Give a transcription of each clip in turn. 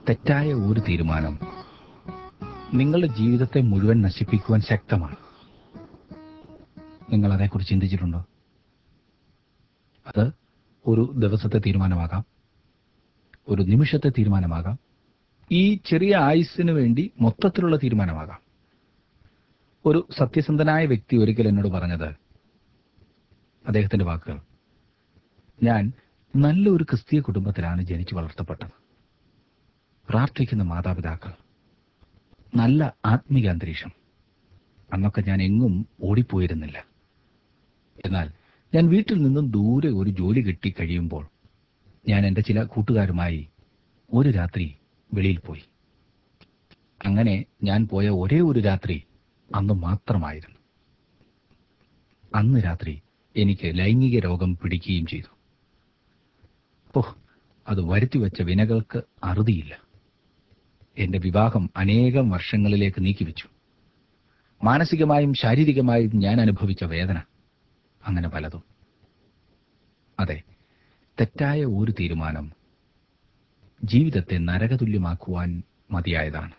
തെറ്റായ ഒരു തീരുമാനം നിങ്ങളുടെ ജീവിതത്തെ മുഴുവൻ നശിപ്പിക്കുവാൻ ശക്തമാണ് നിങ്ങൾ അതേക്കുറിച്ച് ചിന്തിച്ചിട്ടുണ്ടോ അത് ഒരു ദിവസത്തെ തീരുമാനമാകാം ഒരു നിമിഷത്തെ തീരുമാനമാകാം ഈ ചെറിയ ആയുസ്സിന് വേണ്ടി മൊത്തത്തിലുള്ള തീരുമാനമാകാം ഒരു സത്യസന്ധനായ വ്യക്തി ഒരിക്കൽ എന്നോട് പറഞ്ഞത് അദ്ദേഹത്തിന്റെ വാക്കുകൾ ഞാൻ നല്ലൊരു ക്രിസ്തീയ കുടുംബത്തിലാണ് ജനിച്ചു വളർത്തപ്പെട്ടത് പ്രാർത്ഥിക്കുന്ന മാതാപിതാക്കൾ നല്ല ആത്മീക അന്തരീക്ഷം അന്നൊക്കെ ഞാൻ എങ്ങും ഓടിപ്പോയിരുന്നില്ല എന്നാൽ ഞാൻ വീട്ടിൽ നിന്നും ദൂരെ ഒരു ജോലി കിട്ടി കഴിയുമ്പോൾ ഞാൻ എൻ്റെ ചില കൂട്ടുകാരുമായി ഒരു രാത്രി വെളിയിൽ പോയി അങ്ങനെ ഞാൻ പോയ ഒരേ ഒരു രാത്രി അന്ന് മാത്രമായിരുന്നു അന്ന് രാത്രി എനിക്ക് ലൈംഗിക രോഗം പിടിക്കുകയും ചെയ്തു ഓ അത് വരുത്തിവെച്ച വിനകൾക്ക് അറുതിയില്ല എന്റെ വിവാഹം അനേകം വർഷങ്ങളിലേക്ക് നീക്കിവെച്ചു മാനസികമായും ശാരീരികമായും ഞാൻ അനുഭവിച്ച വേദന അങ്ങനെ പലതും അതെ തെറ്റായ ഒരു തീരുമാനം ജീവിതത്തെ നരകതുല്യമാക്കുവാൻ മതിയായതാണ്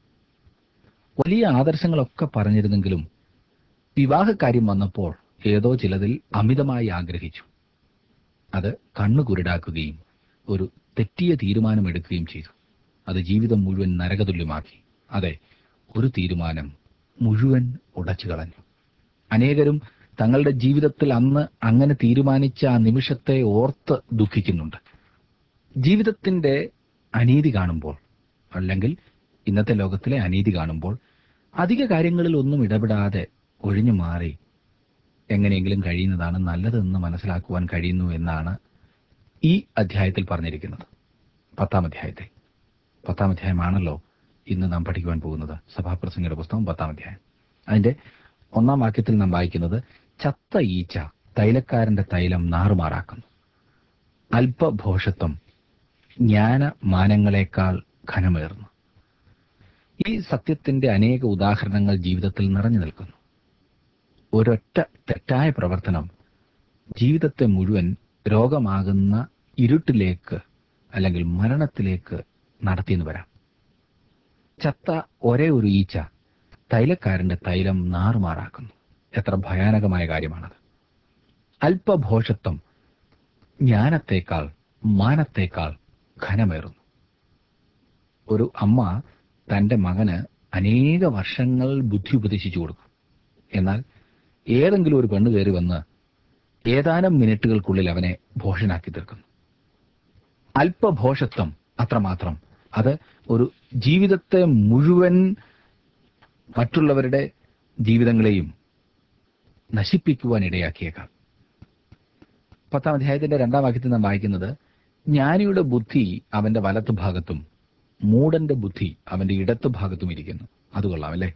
വലിയ ആദർശങ്ങളൊക്കെ പറഞ്ഞിരുന്നെങ്കിലും വിവാഹക്കാര്യം വന്നപ്പോൾ ഏതോ ചിലതിൽ അമിതമായി ആഗ്രഹിച്ചു അത് കണ്ണു കുരുടാക്കുകയും ഒരു തെറ്റിയ തീരുമാനമെടുക്കുകയും ചെയ്തു അത് ജീവിതം മുഴുവൻ നരകതുല്യമാക്കി അതെ ഒരു തീരുമാനം മുഴുവൻ ഉടച്ചു കളഞ്ഞു അനേകരും തങ്ങളുടെ ജീവിതത്തിൽ അന്ന് അങ്ങനെ തീരുമാനിച്ച ആ നിമിഷത്തെ ഓർത്ത് ദുഃഖിക്കുന്നുണ്ട് ജീവിതത്തിന്റെ അനീതി കാണുമ്പോൾ അല്ലെങ്കിൽ ഇന്നത്തെ ലോകത്തിലെ അനീതി കാണുമ്പോൾ അധിക കാര്യങ്ങളിൽ ഒന്നും ഇടപെടാതെ ഒഴിഞ്ഞു മാറി എങ്ങനെയെങ്കിലും കഴിയുന്നതാണ് നല്ലതെന്ന് മനസ്സിലാക്കുവാൻ കഴിയുന്നു എന്നാണ് ഈ അധ്യായത്തിൽ പറഞ്ഞിരിക്കുന്നത് പത്താം അധ്യായത്തിൽ പത്താം അധ്യായമാണല്ലോ ഇന്ന് നാം പഠിക്കുവാൻ പോകുന്നത് സഭാപ്രസംഗയുടെ പുസ്തകം പത്താം അധ്യായം അതിന്റെ ഒന്നാം വാക്യത്തിൽ നാം വായിക്കുന്നത് ചത്ത ഈച്ച തൈലക്കാരന്റെ തൈലം നാറുമാറാക്കുന്നു അല്പഭോഷത്വം ജ്ഞാന മാനങ്ങളെക്കാൾ ഘനമേറുന്നു ഈ സത്യത്തിന്റെ അനേക ഉദാഹരണങ്ങൾ ജീവിതത്തിൽ നിറഞ്ഞു നിൽക്കുന്നു ഒരൊറ്റ തെറ്റായ പ്രവർത്തനം ജീവിതത്തെ മുഴുവൻ രോഗമാകുന്ന ഇരുട്ടിലേക്ക് അല്ലെങ്കിൽ മരണത്തിലേക്ക് നടത്തിയെന്ന് വരാം ചത്ത ഒരേ ഒരു ഈച്ച തൈലക്കാരന്റെ തൈലം നാറുമാറാക്കുന്നു എത്ര ഭയാനകമായ കാര്യമാണത് അല്പഭോഷത്വം ജ്ഞാനത്തേക്കാൾ മാനത്തേക്കാൾ ഘനമേറുന്നു ഒരു അമ്മ തന്റെ മകന് അനേക വർഷങ്ങൾ ബുദ്ധി ഉപദേശിച്ചു കൊടുക്കും എന്നാൽ ഏതെങ്കിലും ഒരു പെണ്ണ് കയറി വന്ന് ഏതാനും മിനിറ്റുകൾക്കുള്ളിൽ അവനെ ഭോഷനാക്കി തീർക്കുന്നു അല്പഭോഷത്വം അത്രമാത്രം അത് ഒരു ജീവിതത്തെ മുഴുവൻ മറ്റുള്ളവരുടെ ജീവിതങ്ങളെയും നശിപ്പിക്കുവാൻ ഇടയാക്കിയേക്കാം പത്താം അധ്യായത്തിന്റെ രണ്ടാം വാക്യത്തിൽ നാം വായിക്കുന്നത് ജ്ഞാനിയുടെ ബുദ്ധി അവന്റെ വലത്തു ഭാഗത്തും മൂടന്റെ ബുദ്ധി അവന്റെ ഇടത്തു ഭാഗത്തും ഇരിക്കുന്നു അത് കൊള്ളാം അല്ലേ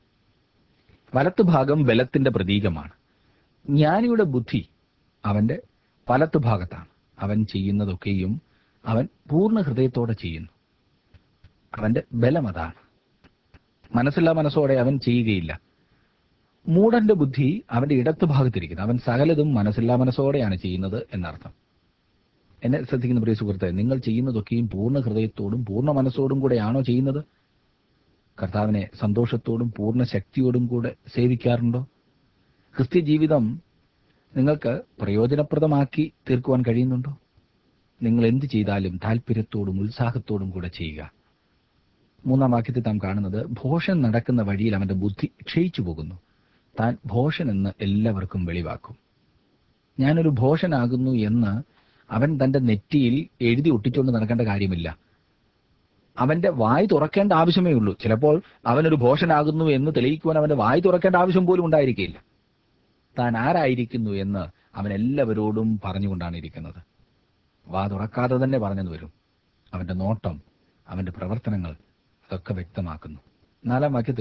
വലത്തു ഭാഗം ബലത്തിന്റെ പ്രതീകമാണ് ജ്ഞാനിയുടെ ബുദ്ധി അവന്റെ വലത്തു ഭാഗത്താണ് അവൻ ചെയ്യുന്നതൊക്കെയും അവൻ പൂർണ്ണ ഹൃദയത്തോടെ ചെയ്യുന്നു അവന്റെ ബലം അതാണ് മനസ്സില്ലാ മനസ്സോടെ അവൻ ചെയ്യുകയില്ല മൂടന്റെ ബുദ്ധി അവന്റെ ഇടത്തു ഭാഗത്തിരിക്കുന്നു അവൻ സകലതും മനസ്സില്ലാ മനസ്സോടെയാണ് ചെയ്യുന്നത് എന്നർത്ഥം എന്നെ ശ്രദ്ധിക്കുന്ന പ്രിയ സുഹൃത്തെ നിങ്ങൾ ചെയ്യുന്നതൊക്കെയും പൂർണ്ണ ഹൃദയത്തോടും പൂർണ്ണ മനസ്സോടും കൂടെയാണോ ചെയ്യുന്നത് കർത്താവിനെ സന്തോഷത്തോടും പൂർണ്ണ ശക്തിയോടും കൂടെ സേവിക്കാറുണ്ടോ ക്രിസ്ത്യ ജീവിതം നിങ്ങൾക്ക് പ്രയോജനപ്രദമാക്കി തീർക്കുവാൻ കഴിയുന്നുണ്ടോ നിങ്ങൾ എന്ത് ചെയ്താലും താല്പര്യത്തോടും ഉത്സാഹത്തോടും കൂടെ ചെയ്യുക മൂന്നാം വാക്യത്തിൽ നാം കാണുന്നത് ഭോഷൻ നടക്കുന്ന വഴിയിൽ അവന്റെ ബുദ്ധി ക്ഷയിച്ചു പോകുന്നു താൻ ഭോഷൻ എന്ന് എല്ലാവർക്കും വെളിവാക്കും ഞാനൊരു ഭോഷനാകുന്നു എന്ന് അവൻ തന്റെ നെറ്റിയിൽ എഴുതി ഒട്ടിച്ചുകൊണ്ട് നടക്കേണ്ട കാര്യമില്ല അവന്റെ വായി തുറക്കേണ്ട ആവശ്യമേ ഉള്ളൂ ചിലപ്പോൾ അവനൊരു ഭോഷനാകുന്നു എന്ന് തെളിയിക്കുവാൻ അവന്റെ വായി തുറക്കേണ്ട ആവശ്യം പോലും ഉണ്ടായിരിക്കില്ല താൻ ആരായിരിക്കുന്നു എന്ന് അവൻ എല്ലാവരോടും പറഞ്ഞുകൊണ്ടാണ് ഇരിക്കുന്നത് വാ തുറക്കാതെ തന്നെ പറഞ്ഞെന്ന് വരും അവന്റെ നോട്ടം അവന്റെ പ്രവർത്തനങ്ങൾ അതൊക്കെ വ്യക്തമാക്കുന്നു നാലാം വാക്യത്തിൽ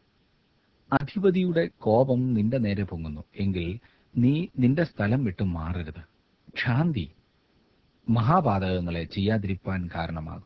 അധിപതിയുടെ കോപം നിന്റെ നേരെ പൊങ്ങുന്നു എങ്കിൽ നീ നിന്റെ സ്ഥലം വിട്ടു മാറരുത് ക്ഷാന്തി മഹാപാതകങ്ങളെ ചെയ്യാതിരിപ്പാൻ കാരണമാകും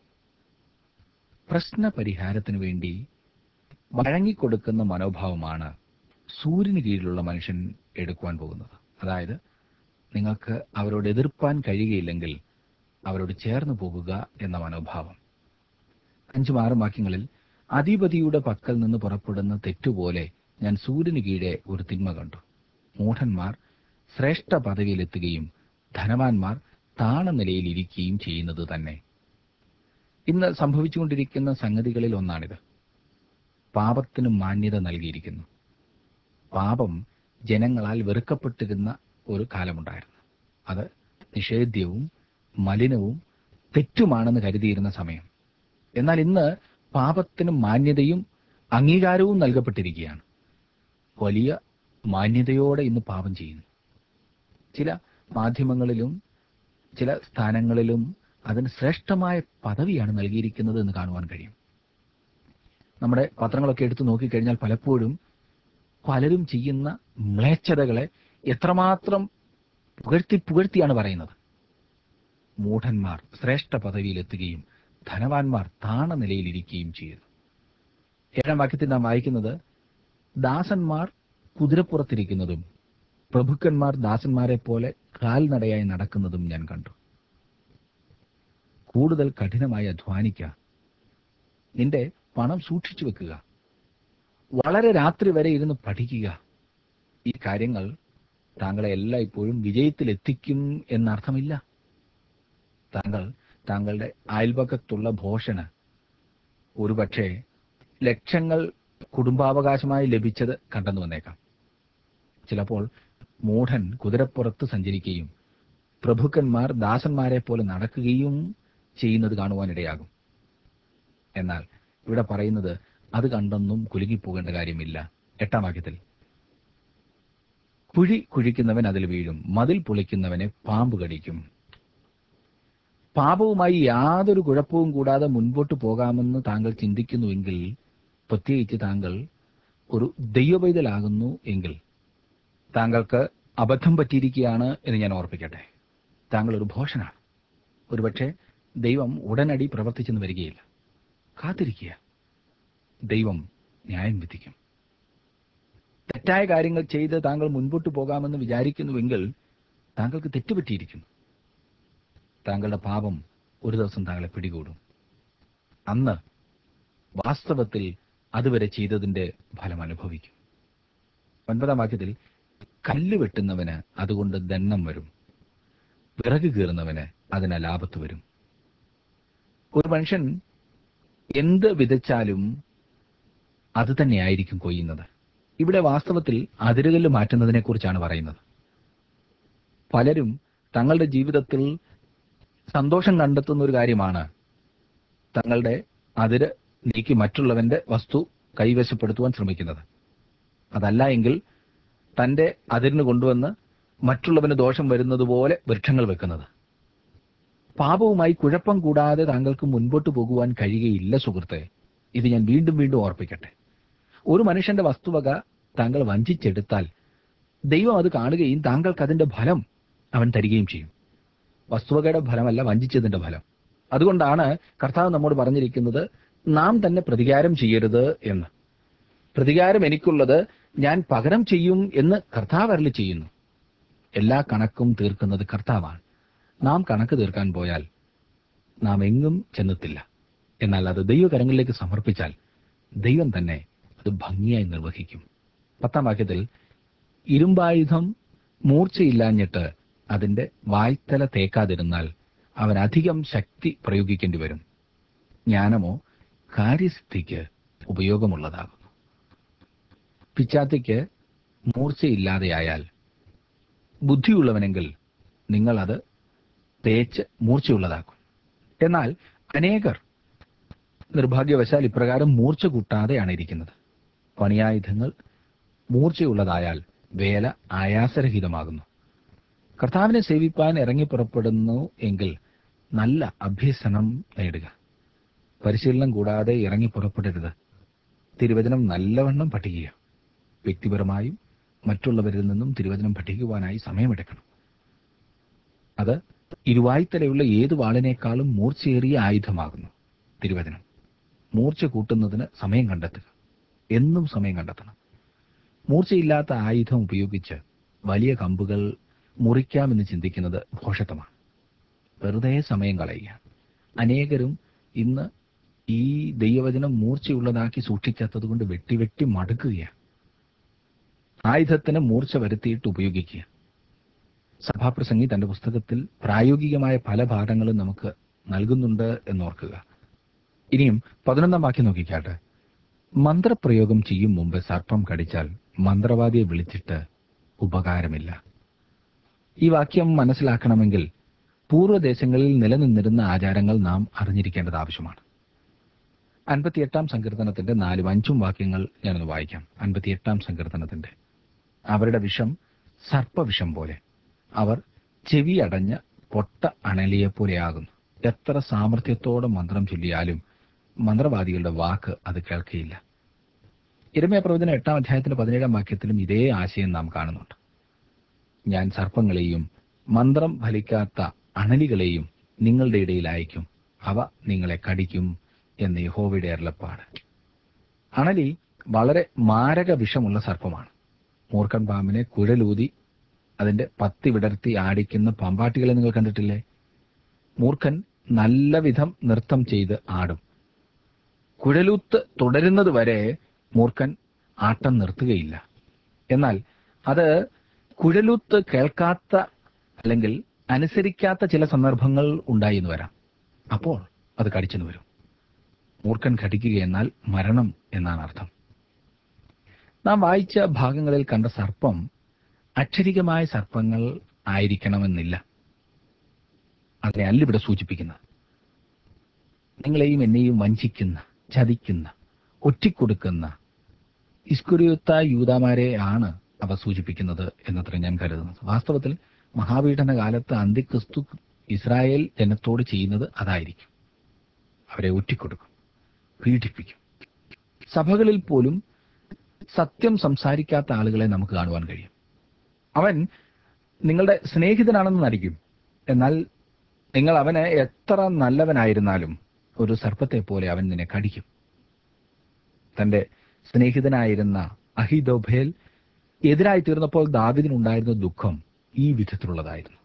പ്രശ്ന പരിഹാരത്തിനു വേണ്ടി വഴങ്ങിക്കൊടുക്കുന്ന മനോഭാവമാണ് സൂര്യന് കീഴിലുള്ള മനുഷ്യൻ എടുക്കുവാൻ പോകുന്നത് അതായത് നിങ്ങൾക്ക് അവരോട് എതിർപ്പാൻ കഴിയുകയില്ലെങ്കിൽ അവരോട് ചേർന്ന് പോകുക എന്ന മനോഭാവം അഞ്ചും ആറും വാക്യങ്ങളിൽ അധിപതിയുടെ പക്കൽ നിന്ന് പുറപ്പെടുന്ന തെറ്റുപോലെ ഞാൻ സൂര്യന് കീഴെ ഒരു തിന്മ കണ്ടു മൂഢന്മാർ ശ്രേഷ്ഠ പദവിയിലെത്തുകയും ധനവാന്മാർ താണ നിലയിൽ ഇരിക്കുകയും ചെയ്യുന്നത് തന്നെ ഇന്ന് സംഭവിച്ചുകൊണ്ടിരിക്കുന്ന സംഗതികളിൽ ഒന്നാണിത് പാപത്തിന് മാന്യത നൽകിയിരിക്കുന്നു പാപം ജനങ്ങളാൽ വെറുക്കപ്പെട്ടിരുന്ന ഒരു കാലമുണ്ടായിരുന്നു അത് നിഷേധ്യവും മലിനവും തെറ്റുമാണെന്ന് കരുതിയിരുന്ന സമയം എന്നാൽ ഇന്ന് പാപത്തിന് മാന്യതയും അംഗീകാരവും നൽകപ്പെട്ടിരിക്കുകയാണ് വലിയ മാന്യതയോടെ ഇന്ന് പാപം ചെയ്യുന്നു ചില മാധ്യമങ്ങളിലും ചില സ്ഥാനങ്ങളിലും അതിന് ശ്രേഷ്ഠമായ പദവിയാണ് നൽകിയിരിക്കുന്നത് എന്ന് കാണുവാൻ കഴിയും നമ്മുടെ പത്രങ്ങളൊക്കെ എടുത്തു നോക്കിക്കഴിഞ്ഞാൽ പലപ്പോഴും പലരും ചെയ്യുന്ന മ്ലേച്ഛതകളെ എത്രമാത്രം പുകഴ്ത്തി പുകഴ്ത്തിയാണ് പറയുന്നത് മൂഢന്മാർ ശ്രേഷ്ഠ പദവിയിലെത്തുകയും ധനവാന്മാർ താണ നിലയിലിരിക്കുകയും ചെയ്യുന്നു ഏഴാം വാക്യത്തിൽ നാം വായിക്കുന്നത് ദാസന്മാർ കുതിരപ്പുറത്തിരിക്കുന്നതും പ്രഭുക്കന്മാർ ദാസന്മാരെ പോലെ കാൽനടയായി നടക്കുന്നതും ഞാൻ കണ്ടു കൂടുതൽ കഠിനമായി അധ്വാനിക്ക നിന്റെ പണം സൂക്ഷിച്ചു വെക്കുക വളരെ രാത്രി വരെ ഇരുന്ന് പഠിക്കുക ഈ കാര്യങ്ങൾ താങ്കളെ എല്ലായ്പ്പോഴും വിജയത്തിലെത്തിക്കും എന്നർത്ഥമില്ല താങ്കൾ താങ്കളുടെ അയൽപക്കത്തുള്ള ഭോഷന് ഒരുപക്ഷെ ലക്ഷങ്ങൾ കുടുംബാവകാശമായി ലഭിച്ചത് കണ്ടെന്നു വന്നേക്കാം ചിലപ്പോൾ മൂഢൻ കുതിരപ്പുറത്ത് സഞ്ചരിക്കുകയും പ്രഭുക്കന്മാർ ദാസന്മാരെ പോലെ നടക്കുകയും ചെയ്യുന്നത് കാണുവാനിടയാകും എന്നാൽ ഇവിടെ പറയുന്നത് അത് കണ്ടൊന്നും കുലുങ്ങിപ്പോകേണ്ട കാര്യമില്ല എട്ടാം വാക്യത്തിൽ കുഴി കുഴിക്കുന്നവൻ അതിൽ വീഴും മതിൽ പൊളിക്കുന്നവനെ പാമ്പ് കടിക്കും പാപവുമായി യാതൊരു കുഴപ്പവും കൂടാതെ മുൻപോട്ട് പോകാമെന്ന് താങ്കൾ ചിന്തിക്കുന്നുവെങ്കിൽ പ്രത്യേകിച്ച് താങ്കൾ ഒരു ദൈവപൈതലാകുന്നു എങ്കിൽ താങ്കൾക്ക് അബദ്ധം പറ്റിയിരിക്കുകയാണ് എന്ന് ഞാൻ ഓർപ്പിക്കട്ടെ താങ്കൾ ഒരു ഭോഷനാണ് ഒരുപക്ഷെ ദൈവം ഉടനടി പ്രവർത്തിച്ചെന്ന് വരികയില്ല കാത്തിരിക്കുക ദൈവം ന്യായം വിധിക്കും തെറ്റായ കാര്യങ്ങൾ ചെയ്ത് താങ്കൾ മുൻപോട്ട് പോകാമെന്ന് വിചാരിക്കുന്നുവെങ്കിൽ താങ്കൾക്ക് തെറ്റുപറ്റിയിരിക്കുന്നു താങ്കളുടെ പാപം ഒരു ദിവസം താങ്കളെ പിടികൂടും അന്ന് വാസ്തവത്തിൽ അതുവരെ ചെയ്തതിന്റെ ഫലം അനുഭവിക്കും ഒൻപതാം വാക്യത്തിൽ കല്ല് വെട്ടുന്നവന് അതുകൊണ്ട് ദണ്ണം വരും വിറക് കീറുന്നവന് അതിന് ലാഭത്ത് വരും ഒരു മനുഷ്യൻ എന്ത് വിതച്ചാലും അത് തന്നെയായിരിക്കും കൊയ്യുന്നത് ഇവിടെ വാസ്തവത്തിൽ അതിരുകല്ല് മാറ്റുന്നതിനെ കുറിച്ചാണ് പറയുന്നത് പലരും തങ്ങളുടെ ജീവിതത്തിൽ സന്തോഷം കണ്ടെത്തുന്ന ഒരു കാര്യമാണ് തങ്ങളുടെ അതിര് നീക്കി മറ്റുള്ളവന്റെ വസ്തു കൈവശപ്പെടുത്തുവാൻ ശ്രമിക്കുന്നത് അതല്ല എങ്കിൽ തന്റെ അതിരിന് കൊണ്ടുവന്ന് മറ്റുള്ളവന് ദോഷം വരുന്നത് പോലെ വൃക്ഷങ്ങൾ വെക്കുന്നത് പാപവുമായി കുഴപ്പം കൂടാതെ താങ്കൾക്ക് മുൻപോട്ട് പോകുവാൻ കഴിയുകയില്ല സുഹൃത്തെ ഇത് ഞാൻ വീണ്ടും വീണ്ടും ഓർപ്പിക്കട്ടെ ഒരു മനുഷ്യന്റെ വസ്തുവക താങ്കൾ വഞ്ചിച്ചെടുത്താൽ ദൈവം അത് കാണുകയും താങ്കൾക്ക് അതിന്റെ ഫലം അവൻ തരികയും ചെയ്യും വസ്തുവകയുടെ ഫലമല്ല വഞ്ചിച്ചതിന്റെ ഫലം അതുകൊണ്ടാണ് കർത്താവ് നമ്മോട് പറഞ്ഞിരിക്കുന്നത് നാം തന്നെ പ്രതികാരം ചെയ്യരുത് എന്ന് പ്രതികാരം എനിക്കുള്ളത് ഞാൻ പകരം ചെയ്യും എന്ന് കർത്താവ് അരളി ചെയ്യുന്നു എല്ലാ കണക്കും തീർക്കുന്നത് കർത്താവാണ് നാം കണക്ക് തീർക്കാൻ പോയാൽ നാം എങ്ങും ചെന്നെത്തില്ല എന്നാൽ അത് ദൈവകരങ്ങളിലേക്ക് സമർപ്പിച്ചാൽ ദൈവം തന്നെ അത് ഭംഗിയായി നിർവഹിക്കും പത്താം വാക്യത്തിൽ ഇരുമ്പായുധം മൂർച്ചയില്ലാഞ്ഞിട്ട് അതിന്റെ വായ്ത്തല തേക്കാതിരുന്നാൽ അവൻ അധികം ശക്തി പ്രയോഗിക്കേണ്ടി വരും ജ്ഞാനമോ കാര്യസിദ്ധിക്ക് ഉപയോഗമുള്ളതാകുന്നു പിച്ചാത്തിക്ക് മൂർച്ചയില്ലാതെയായാൽ ബുദ്ധിയുള്ളവനെങ്കിൽ നിങ്ങൾ അത് തേച്ച് മൂർച്ചയുള്ളതാക്കും എന്നാൽ അനേകർ നിർഭാഗ്യവശാൽ ഇപ്രകാരം മൂർച്ച കൂട്ടാതെയാണ് ഇരിക്കുന്നത് പണിയായുധങ്ങൾ മൂർച്ചയുള്ളതായാൽ വേല ആയാസരഹിതമാകുന്നു കർത്താവിനെ സേവിപ്പാൻ ഇറങ്ങി പുറപ്പെടുന്നു എങ്കിൽ നല്ല അഭ്യസനം നേടുക പരിശീലനം കൂടാതെ ഇറങ്ങി പുറപ്പെടരുത് തിരുവചനം നല്ലവണ്ണം പഠിക്കുക വ്യക്തിപരമായും മറ്റുള്ളവരിൽ നിന്നും തിരുവചനം പഠിക്കുവാനായി സമയമെടുക്കണം അത് ഇരുവായ്ത്തലയുള്ള ഏത് വാളിനേക്കാളും മൂർച്ചയേറിയ ആയുധമാകുന്നു തിരുവചനം മൂർച്ച കൂട്ടുന്നതിന് സമയം കണ്ടെത്തുക എന്നും സമയം കണ്ടെത്തണം മൂർച്ചയില്ലാത്ത ആയുധം ഉപയോഗിച്ച് വലിയ കമ്പുകൾ മുറിക്കാമെന്ന് ചിന്തിക്കുന്നത് ഭോഷത്വമാണ് വെറുതെ സമയം കളയുക അനേകരും ഇന്ന് ഈ ദൈവവചനം മൂർച്ചയുള്ളതാക്കി സൂക്ഷിക്കാത്തത് കൊണ്ട് വെട്ടി വെട്ടി മടുക്കുകയാണ് ആയുധത്തിന് മൂർച്ച വരുത്തിയിട്ട് ഉപയോഗിക്കുക സഭാപ്രസംഗി തന്റെ പുസ്തകത്തിൽ പ്രായോഗികമായ പല പാഠങ്ങളും നമുക്ക് നൽകുന്നുണ്ട് എന്നോർക്കുക ഇനിയും പതിനൊന്നാം വാക്യം നോക്കിക്കാട്ടെ മന്ത്രപ്രയോഗം ചെയ്യും മുമ്പ് സർപ്പം കടിച്ചാൽ മന്ത്രവാദിയെ വിളിച്ചിട്ട് ഉപകാരമില്ല ഈ വാക്യം മനസ്സിലാക്കണമെങ്കിൽ പൂർവ്വദേശങ്ങളിൽ നിലനിന്നിരുന്ന ആചാരങ്ങൾ നാം അറിഞ്ഞിരിക്കേണ്ടത് ആവശ്യമാണ് അൻപത്തിയെട്ടാം സങ്കീർത്തനത്തിന്റെ നാലും അഞ്ചും വാക്യങ്ങൾ ഞാനൊന്ന് വായിക്കാം അൻപത്തിയെട്ടാം സങ്കീർത്തനത്തിന്റെ അവരുടെ വിഷം സർപ്പവിഷം പോലെ അവർ ചെവി അടഞ്ഞ പൊട്ട അണലിയെ പോലെയാകുന്നു എത്ര സാമർഥ്യത്തോടെ മന്ത്രം ചൊല്ലിയാലും മന്ത്രവാദികളുടെ വാക്ക് അത് കേൾക്കുകയില്ല ഇരമയ പ്രവചന എട്ടാം അധ്യായത്തിന്റെ പതിനേഴാം വാക്യത്തിലും ഇതേ ആശയം നാം കാണുന്നുണ്ട് ഞാൻ സർപ്പങ്ങളെയും മന്ത്രം ഫലിക്കാത്ത അണലികളെയും നിങ്ങളുടെ ഇടയിൽ അയക്കും അവ നിങ്ങളെ കടിക്കും എന്ന് യഹോവയുടെ അരുളപ്പാട് അണലി വളരെ മാരക വിഷമുള്ള സർപ്പമാണ് മൂർഖൻ പാമ്പിനെ കുഴലൂതി അതിന്റെ പത്തി വിടർത്തി ആടിക്കുന്ന പമ്പാട്ടികളെ നിങ്ങൾ കണ്ടിട്ടില്ലേ മൂർഖൻ നല്ല വിധം നൃത്തം ചെയ്ത് ആടും കുഴലൂത്ത് തുടരുന്നത് വരെ മൂർഖൻ ആട്ടം നിർത്തുകയില്ല എന്നാൽ അത് കുഴലൂത്ത് കേൾക്കാത്ത അല്ലെങ്കിൽ അനുസരിക്കാത്ത ചില സന്ദർഭങ്ങൾ ഉണ്ടായി എന്ന് വരാം അപ്പോൾ അത് കടിച്ചെന്ന് വരും മൂർഖൻ കടിക്കുക എന്നാൽ മരണം എന്നാണ് അർത്ഥം നാം വായിച്ച ഭാഗങ്ങളിൽ കണ്ട സർപ്പം അക്ഷരികമായ സർപ്പങ്ങൾ ആയിരിക്കണമെന്നില്ല അതിനെ അല്ല ഇവിടെ സൂചിപ്പിക്കുന്നത് നിങ്ങളെയും എന്നെയും വഞ്ചിക്കുന്ന ചതിക്കുന്ന ഒറ്റിക്കൊടുക്കുന്ന ഇസ്കുരിയുത്ത യൂതാമാരെ ആണ് അവ സൂചിപ്പിക്കുന്നത് എന്നത്ര ഞാൻ കരുതുന്നത് വാസ്തവത്തിൽ മഹാപീഡന കാലത്ത് അന്ത്യക്രിസ്തു ഇസ്രായേൽ ജനത്തോട് ചെയ്യുന്നത് അതായിരിക്കും അവരെ ഒറ്റിക്കൊടുക്കും പീഡിപ്പിക്കും സഭകളിൽ പോലും സത്യം സംസാരിക്കാത്ത ആളുകളെ നമുക്ക് കാണുവാൻ കഴിയും അവൻ നിങ്ങളുടെ സ്നേഹിതനാണെന്ന് നടിക്കും എന്നാൽ നിങ്ങൾ അവന് എത്ര നല്ലവനായിരുന്നാലും ഒരു സർപ്പത്തെ പോലെ അവൻ നിന്നെ കടിക്കും തന്റെ സ്നേഹിതനായിരുന്ന അഹിദോഭേൽ എതിരായി തീർന്നപ്പോൾ ദാവിദിനുണ്ടായിരുന്ന ദുഃഖം ഈ വിധത്തിലുള്ളതായിരുന്നു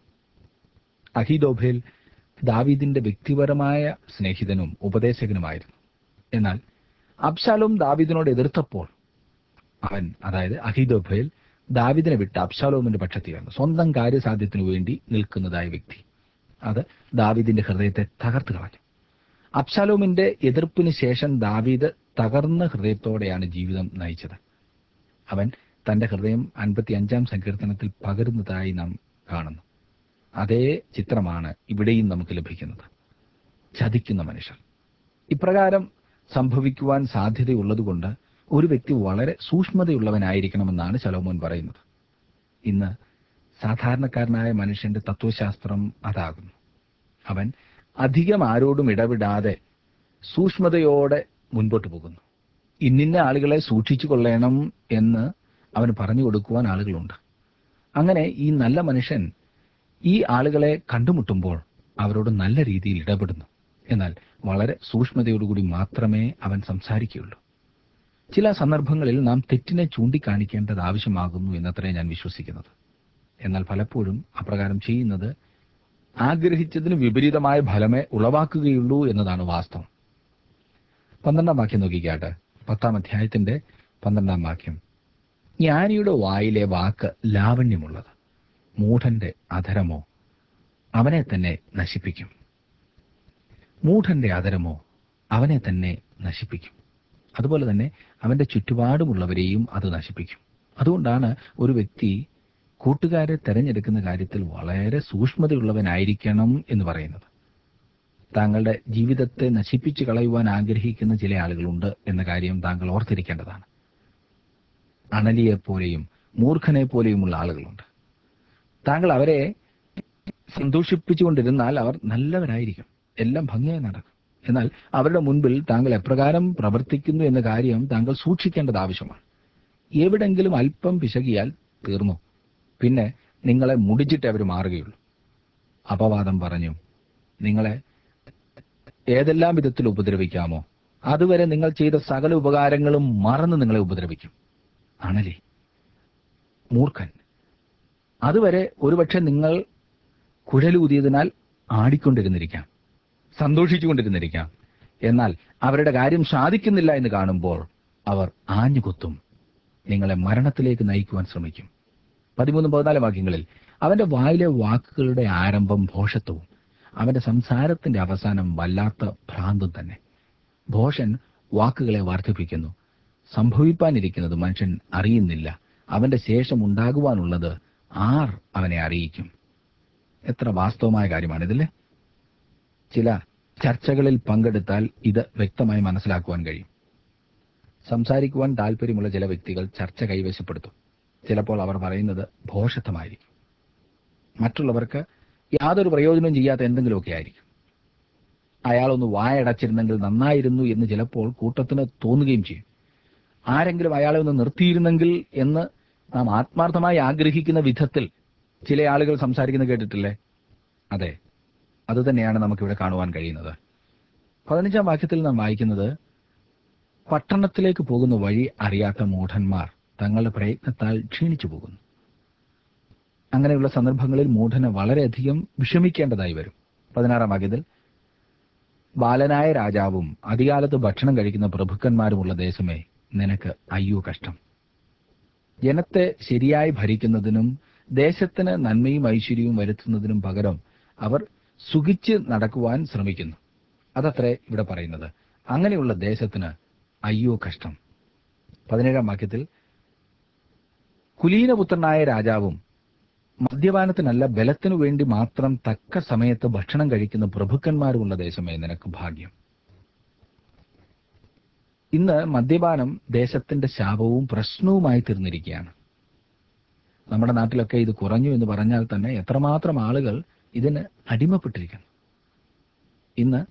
അഹിദോഭേൽ ദാവീദിന്റെ വ്യക്തിപരമായ സ്നേഹിതനും ഉപദേശകനുമായിരുന്നു എന്നാൽ അബ്ശാലോം ദാവീദിനോട് എതിർത്തപ്പോൾ അവൻ അതായത് അഹിദോഭേൽ ദാവിദിനെ വിട്ട് അബ്ശാലോമിന്റെ പക്ഷത്തിയായിരുന്നു സ്വന്തം കാര്യസാധ്യത്തിനു വേണ്ടി നിൽക്കുന്നതായ വ്യക്തി അത് ദാവീദിന്റെ ഹൃദയത്തെ തകർത്ത് കളഞ്ഞു അബ്ശാലോമിന്റെ എതിർപ്പിന് ശേഷം ദാവീദ് തകർന്ന ഹൃദയത്തോടെയാണ് ജീവിതം നയിച്ചത് അവൻ തന്റെ ഹൃദയം അൻപത്തി അഞ്ചാം സങ്കീർത്തനത്തിൽ പകരുന്നതായി നാം കാണുന്നു അതേ ചിത്രമാണ് ഇവിടെയും നമുക്ക് ലഭിക്കുന്നത് ചതിക്കുന്ന മനുഷ്യർ ഇപ്രകാരം സംഭവിക്കുവാൻ സാധ്യതയുള്ളതുകൊണ്ട് ഒരു വ്യക്തി വളരെ സൂക്ഷ്മതയുള്ളവനായിരിക്കണമെന്നാണ് ശലോമോൻ പറയുന്നത് ഇന്ന് സാധാരണക്കാരനായ മനുഷ്യന്റെ തത്വശാസ്ത്രം അതാകുന്നു അവൻ അധികം ആരോടും ഇടപെടാതെ സൂക്ഷ്മതയോടെ മുൻപോട്ട് പോകുന്നു ഇന്നിന്ന ആളുകളെ സൂക്ഷിച്ചു കൊള്ളണം എന്ന് അവന് പറഞ്ഞു കൊടുക്കുവാൻ ആളുകളുണ്ട് അങ്ങനെ ഈ നല്ല മനുഷ്യൻ ഈ ആളുകളെ കണ്ടുമുട്ടുമ്പോൾ അവരോട് നല്ല രീതിയിൽ ഇടപെടുന്നു എന്നാൽ വളരെ സൂക്ഷ്മതയോടുകൂടി മാത്രമേ അവൻ സംസാരിക്കുകയുള്ളൂ ചില സന്ദർഭങ്ങളിൽ നാം തെറ്റിനെ ചൂണ്ടിക്കാണിക്കേണ്ടത് ആവശ്യമാകുന്നു എന്നത്രേ ഞാൻ വിശ്വസിക്കുന്നത് എന്നാൽ പലപ്പോഴും അപ്രകാരം ചെയ്യുന്നത് ആഗ്രഹിച്ചതിന് വിപരീതമായ ഫലമേ ഉളവാക്കുകയുള്ളൂ എന്നതാണ് വാസ്തവം പന്ത്രണ്ടാം വാക്യം നോക്കിക്കാട്ടെ പത്താം അധ്യായത്തിന്റെ പന്ത്രണ്ടാം വാക്യം ജ്ഞാനിയുടെ വായിലെ വാക്ക് ലാവണ്യമുള്ളത് മൂഢന്റെ അധരമോ അവനെ തന്നെ നശിപ്പിക്കും മൂഢന്റെ അധരമോ അവനെ തന്നെ നശിപ്പിക്കും അതുപോലെ തന്നെ അവന്റെ ചുറ്റുപാടുമുള്ളവരെയും അത് നശിപ്പിക്കും അതുകൊണ്ടാണ് ഒരു വ്യക്തി കൂട്ടുകാരെ തെരഞ്ഞെടുക്കുന്ന കാര്യത്തിൽ വളരെ സൂക്ഷ്മതയുള്ളവനായിരിക്കണം എന്ന് പറയുന്നത് താങ്കളുടെ ജീവിതത്തെ നശിപ്പിച്ചു കളയുവാൻ ആഗ്രഹിക്കുന്ന ചില ആളുകളുണ്ട് എന്ന കാര്യം താങ്കൾ ഓർത്തിരിക്കേണ്ടതാണ് അണലിയെ പോലെയും മൂർഖനെ പോലെയുമുള്ള ആളുകളുണ്ട് താങ്കൾ അവരെ സന്തോഷിപ്പിച്ചുകൊണ്ടിരുന്നാൽ അവർ നല്ലവരായിരിക്കും എല്ലാം ഭംഗിയായി നടക്കും എന്നാൽ അവരുടെ മുൻപിൽ താങ്കൾ എപ്രകാരം പ്രവർത്തിക്കുന്നു എന്ന കാര്യം താങ്കൾ സൂക്ഷിക്കേണ്ടത് ആവശ്യമാണ് എവിടെങ്കിലും അല്പം പിശകിയാൽ തീർന്നു പിന്നെ നിങ്ങളെ മുടിച്ചിട്ട് അവർ മാറുകയുള്ളൂ അപവാദം പറഞ്ഞു നിങ്ങളെ ഏതെല്ലാം വിധത്തിൽ ഉപദ്രവിക്കാമോ അതുവരെ നിങ്ങൾ ചെയ്ത സകല ഉപകാരങ്ങളും മറന്ന് നിങ്ങളെ ഉപദ്രവിക്കും ആണല്ലേ മൂർഖൻ അതുവരെ ഒരുപക്ഷെ നിങ്ങൾ കുഴലൂതിയതിനാൽ ആടിക്കൊണ്ടിരുന്നിരിക്കാം സന്തോഷിച്ചുകൊണ്ടിരുന്നിരിക്കാം എന്നാൽ അവരുടെ കാര്യം സാധിക്കുന്നില്ല എന്ന് കാണുമ്പോൾ അവർ ആഞ്ഞുകുത്തും നിങ്ങളെ മരണത്തിലേക്ക് നയിക്കുവാൻ ശ്രമിക്കും പതിമൂന്നും പതിനാല് വാക്യങ്ങളിൽ അവന്റെ വായിലെ വാക്കുകളുടെ ആരംഭം ഭോഷത്വവും അവന്റെ സംസാരത്തിന്റെ അവസാനം വല്ലാത്ത ഭ്രാന്തും തന്നെ ഭോഷൻ വാക്കുകളെ വർദ്ധിപ്പിക്കുന്നു സംഭവിപ്പാനിരിക്കുന്നത് മനുഷ്യൻ അറിയുന്നില്ല അവന്റെ ശേഷം ഉണ്ടാകുവാനുള്ളത് ആർ അവനെ അറിയിക്കും എത്ര വാസ്തവമായ കാര്യമാണിതല്ലേ ചില ചർച്ചകളിൽ പങ്കെടുത്താൽ ഇത് വ്യക്തമായി മനസ്സിലാക്കുവാൻ കഴിയും സംസാരിക്കുവാൻ താല്പര്യമുള്ള ചില വ്യക്തികൾ ചർച്ച കൈവശപ്പെടുത്തും ചിലപ്പോൾ അവർ പറയുന്നത് ഭോഷത്വമായിരിക്കും മറ്റുള്ളവർക്ക് യാതൊരു പ്രയോജനവും ചെയ്യാത്ത എന്തെങ്കിലുമൊക്കെ ആയിരിക്കും അയാളൊന്ന് വായടച്ചിരുന്നെങ്കിൽ നന്നായിരുന്നു എന്ന് ചിലപ്പോൾ കൂട്ടത്തിന് തോന്നുകയും ചെയ്യും ആരെങ്കിലും അയാളെ ഒന്ന് നിർത്തിയിരുന്നെങ്കിൽ എന്ന് നാം ആത്മാർത്ഥമായി ആഗ്രഹിക്കുന്ന വിധത്തിൽ ചില ആളുകൾ സംസാരിക്കുന്നത് കേട്ടിട്ടില്ലേ അതെ അത് തന്നെയാണ് നമുക്കിവിടെ കാണുവാൻ കഴിയുന്നത് പതിനഞ്ചാം വാക്യത്തിൽ നാം വായിക്കുന്നത് പട്ടണത്തിലേക്ക് പോകുന്ന വഴി അറിയാത്ത മൂഢന്മാർ തങ്ങളുടെ പ്രയത്നത്താൽ ക്ഷീണിച്ചു പോകുന്നു അങ്ങനെയുള്ള സന്ദർഭങ്ങളിൽ മൂഢന് വളരെയധികം വിഷമിക്കേണ്ടതായി വരും പതിനാറാം വാക്യത്തിൽ ബാലനായ രാജാവും അധികാലത്ത് ഭക്ഷണം കഴിക്കുന്ന പ്രഭുക്കന്മാരുമുള്ള ദേശമേ നിനക്ക് അയ്യോ കഷ്ടം ജനത്തെ ശരിയായി ഭരിക്കുന്നതിനും ദേശത്തിന് നന്മയും ഐശ്വര്യവും വരുത്തുന്നതിനും പകരം അവർ സുഖിച്ച് നടക്കുവാൻ ശ്രമിക്കുന്നു അതത്രേ ഇവിടെ പറയുന്നത് അങ്ങനെയുള്ള ദേശത്തിന് അയ്യോ കഷ്ടം പതിനേഴാം വാക്യത്തിൽ കുലീനപുത്രനായ രാജാവും മദ്യപാനത്തിനല്ല ബലത്തിനു വേണ്ടി മാത്രം തക്ക സമയത്ത് ഭക്ഷണം കഴിക്കുന്ന പ്രഭുക്കന്മാരുമുള്ള ദേശമേ നിനക്ക് ഭാഗ്യം ഇന്ന് മദ്യപാനം ദേശത്തിന്റെ ശാപവും പ്രശ്നവുമായി തീർന്നിരിക്കുകയാണ് നമ്മുടെ നാട്ടിലൊക്കെ ഇത് കുറഞ്ഞു എന്ന് പറഞ്ഞാൽ തന്നെ എത്രമാത്രം ആളുകൾ ഇതിന് അടിമപ്പെട്ടിരിക്കുന്നു ഇന്ന്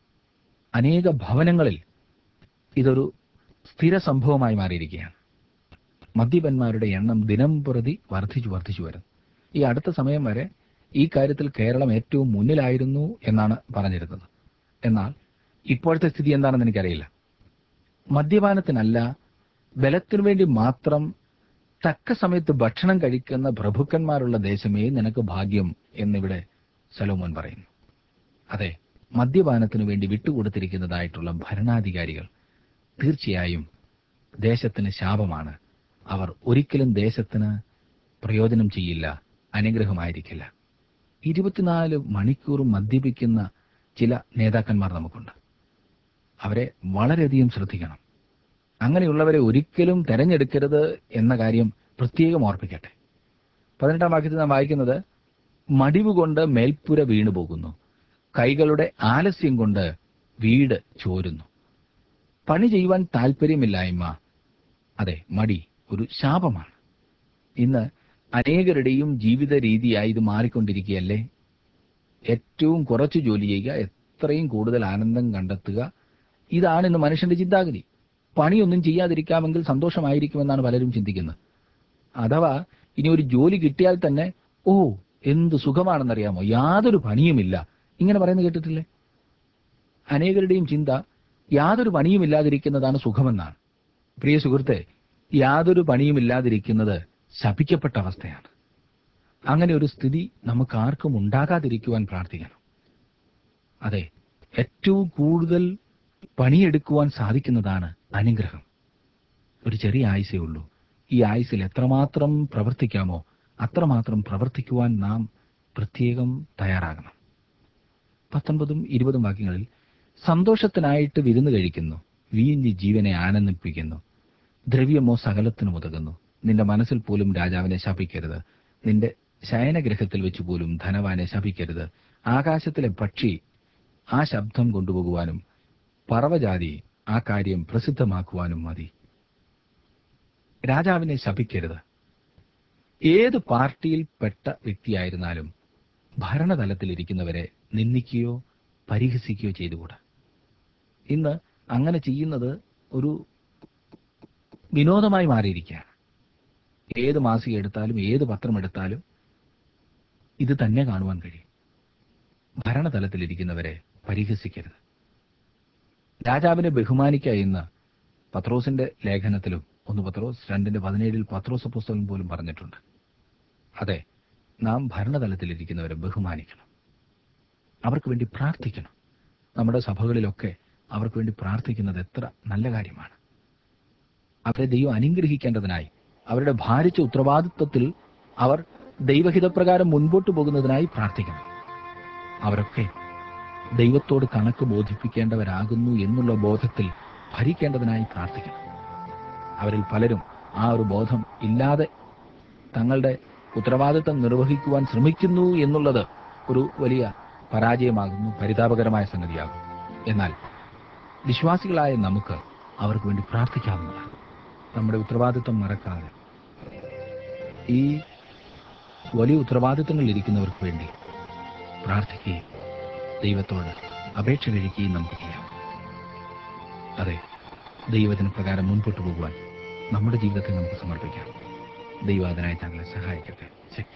അനേക ഭവനങ്ങളിൽ ഇതൊരു സ്ഥിര സംഭവമായി മാറിയിരിക്കുകയാണ് മദ്യപന്മാരുടെ എണ്ണം ദിനം പ്രതി വർദ്ധിച്ചു വർദ്ധിച്ചു വരുന്നു ഈ അടുത്ത സമയം വരെ ഈ കാര്യത്തിൽ കേരളം ഏറ്റവും മുന്നിലായിരുന്നു എന്നാണ് പറഞ്ഞിരുന്നത് എന്നാൽ ഇപ്പോഴത്തെ സ്ഥിതി എന്താണെന്ന് എനിക്കറിയില്ല മദ്യപാനത്തിനല്ല ബലത്തിനു വേണ്ടി മാത്രം തക്ക സമയത്ത് ഭക്ഷണം കഴിക്കുന്ന പ്രഭുക്കന്മാരുള്ള ദേശമേ നിനക്ക് ഭാഗ്യം എന്നിവിടെ സലോമോൻ പറയുന്നു അതെ മദ്യപാനത്തിനു വേണ്ടി വിട്ടുകൊടുത്തിരിക്കുന്നതായിട്ടുള്ള ഭരണാധികാരികൾ തീർച്ചയായും ദേശത്തിന് ശാപമാണ് അവർ ഒരിക്കലും ദേശത്തിന് പ്രയോജനം ചെയ്യില്ല അനുഗ്രഹമായിരിക്കില്ല ഇരുപത്തിനാല് മണിക്കൂറും മദ്യപിക്കുന്ന ചില നേതാക്കന്മാർ നമുക്കുണ്ട് അവരെ വളരെയധികം ശ്രദ്ധിക്കണം അങ്ങനെയുള്ളവരെ ഒരിക്കലും തെരഞ്ഞെടുക്കരുത് എന്ന കാര്യം പ്രത്യേകം ഓർപ്പിക്കട്ടെ പതിനെട്ടാം വാക്യത്തിൽ നാം വായിക്കുന്നത് മടിവ് കൊണ്ട് മേൽപ്പുര വീണു പോകുന്നു കൈകളുടെ ആലസ്യം കൊണ്ട് വീട് ചോരുന്നു പണി ചെയ്യുവാൻ താല്പര്യമില്ലായ്മ അതെ മടി ഒരു ശാപമാണ് ഇന്ന് അനേകരുടെയും ജീവിത രീതിയായി ഇത് മാറിക്കൊണ്ടിരിക്കുകയല്ലേ ഏറ്റവും കുറച്ച് ജോലി ചെയ്യുക എത്രയും കൂടുതൽ ആനന്ദം കണ്ടെത്തുക ഇതാണ് ഇന്ന് മനുഷ്യന്റെ ചിന്താഗതി പണിയൊന്നും ചെയ്യാതിരിക്കാമെങ്കിൽ സന്തോഷമായിരിക്കുമെന്നാണ് പലരും ചിന്തിക്കുന്നത് അഥവാ ഇനി ഒരു ജോലി കിട്ടിയാൽ തന്നെ ഓ എന്ത് സുഖമാണെന്നറിയാമോ യാതൊരു പണിയുമില്ല ഇങ്ങനെ പറയുന്നത് കേട്ടിട്ടില്ലേ അനേകരുടെയും ചിന്ത യാതൊരു പണിയും ഇല്ലാതിരിക്കുന്നതാണ് സുഖമെന്നാണ് പ്രിയ സുഹൃത്തെ യാതൊരു പണിയും ഇല്ലാതിരിക്കുന്നത് ശപിക്കപ്പെട്ട അവസ്ഥയാണ് അങ്ങനെ ഒരു സ്ഥിതി നമുക്ക് ആർക്കും ഉണ്ടാകാതിരിക്കുവാൻ പ്രാർത്ഥിക്കണം അതെ ഏറ്റവും കൂടുതൽ പണിയെടുക്കുവാൻ സാധിക്കുന്നതാണ് അനുഗ്രഹം ഒരു ചെറിയ ആയുസേ ഉള്ളൂ ഈ ആയുസിൽ എത്രമാത്രം പ്രവർത്തിക്കാമോ അത്രമാത്രം പ്രവർത്തിക്കുവാൻ നാം പ്രത്യേകം തയ്യാറാകണം പത്തൊൻപതും ഇരുപതും വാക്യങ്ങളിൽ സന്തോഷത്തിനായിട്ട് വിരുന്ന് കഴിക്കുന്നു വീഞ്ഞ് ജീവനെ ആനന്ദിപ്പിക്കുന്നു ദ്രവ്യമോ സകലത്തിനും ഉതകുന്നു നിന്റെ മനസ്സിൽ പോലും രാജാവിനെ ശപിക്കരുത് നിന്റെ ശയനഗ്രഹത്തിൽ വെച്ച് പോലും ധനവാനെ ശപിക്കരുത് ആകാശത്തിലെ പക്ഷി ആ ശബ്ദം കൊണ്ടുപോകുവാനും പറവജാതി ആ കാര്യം പ്രസിദ്ധമാക്കുവാനും മതി രാജാവിനെ ശപിക്കരുത് ഏത് പാർട്ടിയിൽപ്പെട്ട വ്യക്തിയായിരുന്നാലും ഭരണതലത്തിലിരിക്കുന്നവരെ നിന്ദിക്കുകയോ പരിഹസിക്കുകയോ ചെയ്തുകൂടാ ഇന്ന് അങ്ങനെ ചെയ്യുന്നത് ഒരു വിനോദമായി മാറിയിരിക്കുകയാണ് ഏത് മാസിക എടുത്താലും ഏത് പത്രം എടുത്താലും ഇത് തന്നെ കാണുവാൻ കഴിയും ഭരണതലത്തിലിരിക്കുന്നവരെ പരിഹസിക്കരുത് രാജാവിനെ ബഹുമാനിക്കുക എന്ന് പത്രോസിന്റെ ലേഖനത്തിലും ഒന്ന് പത്രോസ് രണ്ടിന്റെ പതിനേഴിൽ പത്രോസ് പുസ്തകം പോലും പറഞ്ഞിട്ടുണ്ട് അതെ നാം ഭരണതലത്തിലിരിക്കുന്നവരെ ബഹുമാനിക്കണം അവർക്ക് വേണ്ടി പ്രാർത്ഥിക്കണം നമ്മുടെ സഭകളിലൊക്കെ അവർക്ക് വേണ്ടി പ്രാർത്ഥിക്കുന്നത് എത്ര നല്ല കാര്യമാണ് അവരെ ദൈവം അനുഗ്രഹിക്കേണ്ടതിനായി അവരുടെ ഭാരിച്ച ഉത്തരവാദിത്വത്തിൽ അവർ ദൈവഹിതപ്രകാരം മുൻപോട്ട് പോകുന്നതിനായി പ്രാർത്ഥിക്കണം അവരൊക്കെ ദൈവത്തോട് കണക്ക് ബോധിപ്പിക്കേണ്ടവരാകുന്നു എന്നുള്ള ബോധത്തിൽ ഭരിക്കേണ്ടതിനായി പ്രാർത്ഥിക്കണം അവരിൽ പലരും ആ ഒരു ബോധം ഇല്ലാതെ തങ്ങളുടെ ഉത്തരവാദിത്തം നിർവഹിക്കുവാൻ ശ്രമിക്കുന്നു എന്നുള്ളത് ഒരു വലിയ പരാജയമാകുന്നു പരിതാപകരമായ സംഗതിയാകും എന്നാൽ വിശ്വാസികളായ നമുക്ക് അവർക്ക് വേണ്ടി പ്രാർത്ഥിക്കാവുന്നതാണ് നമ്മുടെ ഉത്തരവാദിത്വം മറക്കാതെ ഈ വലിയ ഉത്തരവാദിത്തങ്ങളിൽ ഇരിക്കുന്നവർക്ക് വേണ്ടി പ്രാർത്ഥിക്കുകയും ദൈവത്തോട് അപേക്ഷ കഴിക്കുകയും നമുക്ക് ചെയ്യാം അതെ ദൈവത്തിന് പ്രകാരം മുൻപോട്ട് പോകുവാൻ നമ്മുടെ ജീവിതത്തെ നമുക്ക് സമർപ്പിക്കാം ദൈവം അതിനായി താങ്കളെ സഹായിക്കട്ടെ ശക്തി